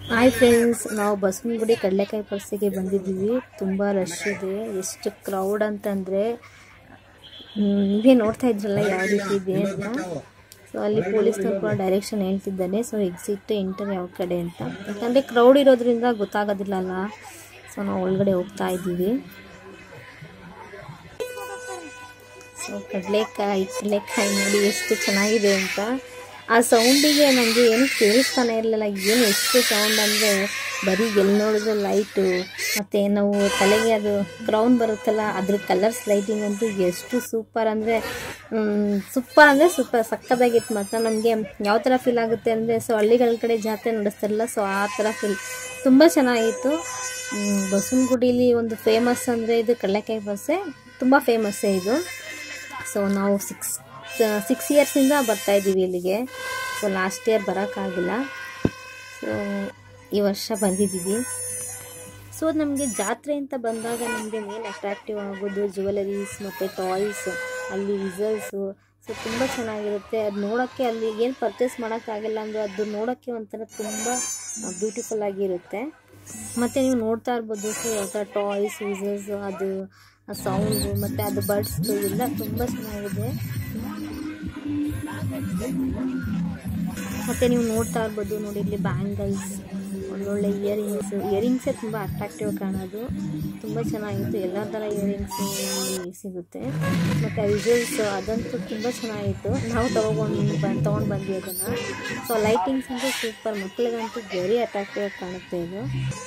Hi friends ನಾವು ಬಸವನಗುಡಿ ಕಡಲೆಕಾಯಿ ಪರ್ಸಿಗೆ ಬಂದಿದ್ದೀವಿ ತುಂಬ ರಶ್ ಇದೆ ಎಷ್ಟು ಕ್ರೌಡ್ ಅಂತಂದರೆ ನೀವೇ ನೋಡ್ತಾ ಇದ್ರಲ್ಲ ಯಾವ ರೀತಿ ಇದೆ ಅಂತ ಸೊ ಅಲ್ಲಿ ಪೊಲೀಸ್ನವ್ರು ಕೂಡ ಡೈರೆಕ್ಷನ್ ಹೇಳ್ತಿದ್ದಾನೆ ಸೊ ಎಕ್ಸಿಟ್ ಎಂಟರ್ ಯಾವ ಕಡೆ ಅಂತ ಯಾಕಂದರೆ ಕ್ರೌಡ್ ಇರೋದ್ರಿಂದ ಗೊತ್ತಾಗೋದಿಲ್ಲ ಅಲ್ಲ ಸೊ ನಾವು ಒಳಗಡೆ ಹೋಗ್ತಾ ಇದ್ದೀವಿ ಸೊ ಕಡಲೆಕಾಯಿ ಕಡಲೆಕಾಯಿ ನೋಡಿ ಎಷ್ಟು ಚೆನ್ನಾಗಿದೆ ಅಂತ ಆ ಸೌಂಡಿಗೆ ನನಗೆ ಏನು ಕೇಳಿಸ್ತಾನೆ ಇರಲಿಲ್ಲ ಏನು ಎಷ್ಟು ಸೌಂಡ್ ಅಂದರೆ ಬರೀ ಎಲ್ಲಿ ನೋಡಿದ್ರೆ ಲೈಟು ಮತ್ತು ನಾವು ತಲೆಗೆ ಅದು ಕ್ರೌನ್ ಬರುತ್ತಲ್ಲ ಅದ್ರ ಕಲರ್ಸ್ ಲೈಟಿಂಗ್ ಅಂತೂ ಎಷ್ಟು ಸೂಪರ್ ಅಂದರೆ ಸೂಪರ್ ಅಂದರೆ ಸೂಪರ್ ಸಕ್ಕತ್ತಾಗಿತ್ತು ಮಾತ್ರ ನಮಗೆ ಯಾವ ಥರ ಫೀಲ್ ಆಗುತ್ತೆ ಅಂದರೆ ಸೊ ಹಳ್ಳಿಗಳ ಕಡೆ ಜಾತ್ರೆ ನಡೆಸ್ತಾರಲ್ಲ ಸೊ ಆ ಥರ ಫೀಲ್ ತುಂಬ ಚೆನ್ನಾಗಿತ್ತು ಬಸವನಗುಡಿಲಿ ಒಂದು ಫೇಮಸ್ ಅಂದರೆ ಇದು ಕಡಲೆಕಾಯಿ ಬಸ್ಸೆ ತುಂಬ ಫೇಮಸ್ಸೇ ಇದು ಸೊ ನಾವು ಸಿಕ್ಸ್ ಸಿಕ್ಸ್ ಇಯರ್ಸಿಂದ ಬರ್ತಾಯಿದ್ದೀವಿ ಇಲ್ಲಿಗೆ ಸೊ ಲಾಸ್ಟ್ ಇಯರ್ ಬರೋಕ್ಕಾಗಿಲ್ಲ ಸೊ ಈ ವರ್ಷ ಬಂದಿದ್ದೀವಿ ಸೊ ನಮಗೆ ಜಾತ್ರೆ ಅಂತ ಬಂದಾಗ ನಮಗೆ ಮೇನ್ ಅಟ್ರಾಕ್ಟಿವ್ ಆಗೋದು ಜ್ಯುವೆಲರೀಸ್ ಮತ್ತು ಟಾಯ್ಸ್ ಅಲ್ಲಿ ವಿಸಲ್ಸು ಸೊ ತುಂಬ ಚೆನ್ನಾಗಿರುತ್ತೆ ಅದು ನೋಡೋಕ್ಕೆ ಅಲ್ಲಿ ಏನು ಪರ್ಚೇಸ್ ಮಾಡೋಕ್ಕಾಗಿಲ್ಲ ಅಂದರೂ ಅದು ನೋಡೋಕ್ಕೆ ಒಂಥರ ತುಂಬ ಬ್ಯೂಟಿಫುಲ್ ಆಗಿರುತ್ತೆ ಮತ್ತು ನೀವು ನೋಡ್ತಾ ಇರ್ಬೋದು ಸೊ ಯಾವ ಥರ ಟಾಯ್ಸ್ ವಿಸಲ್ಸ್ ಅದು ಆ ಸೌಂಡು ಮತ್ತು ಅದು ಬರ್ಡ್ಸ್ದು ಎಲ್ಲ ತುಂಬ ಚೆನ್ನಾಗಿದೆ ಮತ್ತು ನೀವು ನೋಡ್ತಾ ಇರ್ಬೋದು ನೋಡಿ ಇಲ್ಲಿ ಬ್ಯಾಂಗಲ್ಸ್ ಒಳ್ಳೊಳ್ಳೆ ಇಯರಿಂಗ್ಸ್ ಇಯರಿಂಗ್ಸೇ ತುಂಬ ಅಟ್ರಾಕ್ಟಿವ್ ಕಾಣೋದು ತುಂಬ ಚೆನ್ನಾಗಿತ್ತು ಎಲ್ಲ ಥರ ಇಯರಿಂಗ್ಸ್ ಇಲ್ಲಿ ಸಿಗುತ್ತೆ ಮತ್ತು ವಿಜುವಲ್ಸ್ ಅದಂತೂ ತುಂಬ ಚೆನ್ನಾಗಿತ್ತು ನಾವು ತೊಗೊಂಡು ಬಂದು ತೊಗೊಂಡು ಬಂದ್ವಿ ಅದನ್ನು ಸೊ ಲೈಟಿಂಗ್ಸ್ ಅಂತೂ ಸೂಪರ್ ಮಕ್ಕಳಿಗಂತೂ ವೆರಿ ಅಟ್ರಾಕ್ಟಿವ್ ಆಗಿ ಕಾಣುತ್ತೆ ಇದು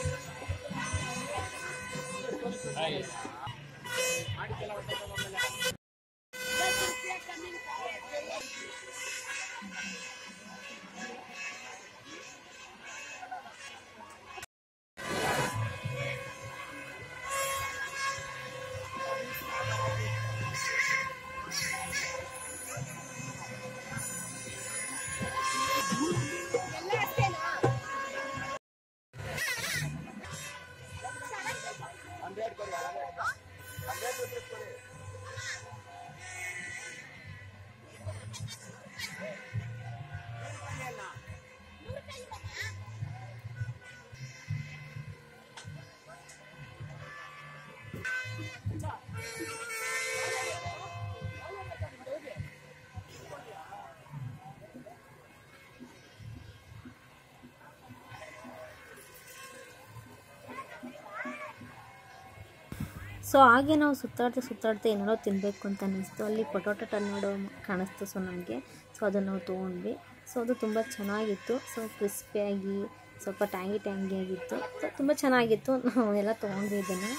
ಸೊ ಹಾಗೆ ನಾವು ಸುತ್ತಾಡ್ತಾ ಸುತ್ತಾಡ್ತಾ ಏನಾರೋ ತಿನ್ನಬೇಕು ಅಂತ ಅನ್ನಿಸ್ತು ಅಲ್ಲಿ ಪೊಟೊಟೊ ಟರ್ನಾಡೋ ಕಾಣಿಸ್ತು ಸೊ ನನಗೆ ಸೊ ಅದನ್ನು ನಾವು ತೊಗೊಂಡ್ವಿ ಸೊ ಅದು ತುಂಬ ಚೆನ್ನಾಗಿತ್ತು ಸೊ ಕ್ರಿಸ್ಪಿಯಾಗಿ ಸ್ವಲ್ಪ ಟ್ಯಾಂಗಿ ಟ್ಯಾಂಗಿ ಆಗಿತ್ತು ಸೊ ತುಂಬ ಚೆನ್ನಾಗಿತ್ತು ನಾವು ಎಲ್ಲ ತೊಗೊಂಡ್ವಿ ಇದನ್ನು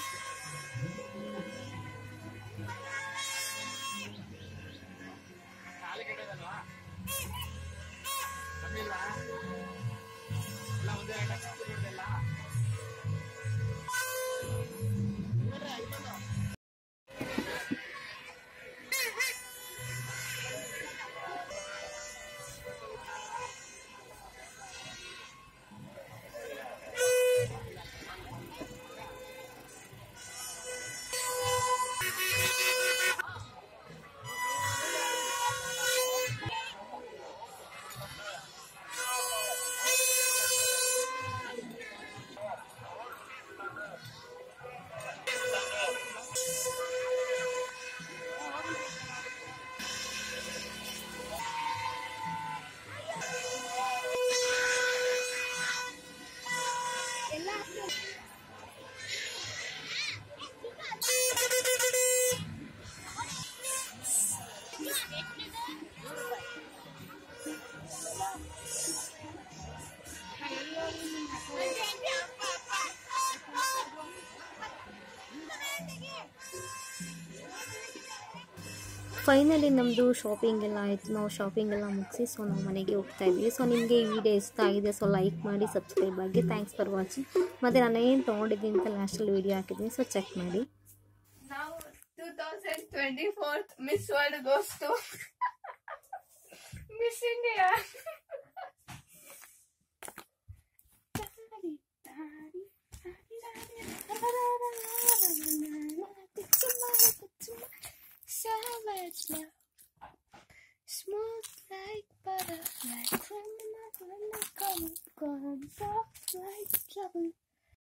ಫೈನಲಿ ನಮ್ಮದು ಶಾಪಿಂಗ್ ಎಲ್ಲ ಆಯಿತು ನಾವು ಶಾಪಿಂಗ್ ಎಲ್ಲ ಮುಗಿಸಿ ಸೊ ನಾವು ಮನೆಗೆ ಹೋಗ್ತಾ ಇದ್ವಿ ಸೊ ನಿಮಗೆ ಈ ವಿಡಿಯೋ ಇಷ್ಟ ಆಗಿದೆ ಸೊ ಲೈಕ್ ಮಾಡಿ ಸಬ್ಸ್ಕ್ರೈಬ್ ಆಗಿ ಥ್ಯಾಂಕ್ಸ್ ಫಾರ್ ವಾಚಿಂಗ್ ಮತ್ತು ನಾನು ಏನು ತೊಗೊಂಡಿದ್ದೀನಿ ಅಂತ ಲಾಸ್ಟಲ್ಲಿ ವಿಡಿಯೋ ಹಾಕಿದ್ದೀನಿ ಸೊ ಚೆಕ್ ಮಾಡಿ Now, 2024 Miss World goes to Miss India. Savage love, smooth like butter, like criminal, criminal, criminal, criminal. like trouble.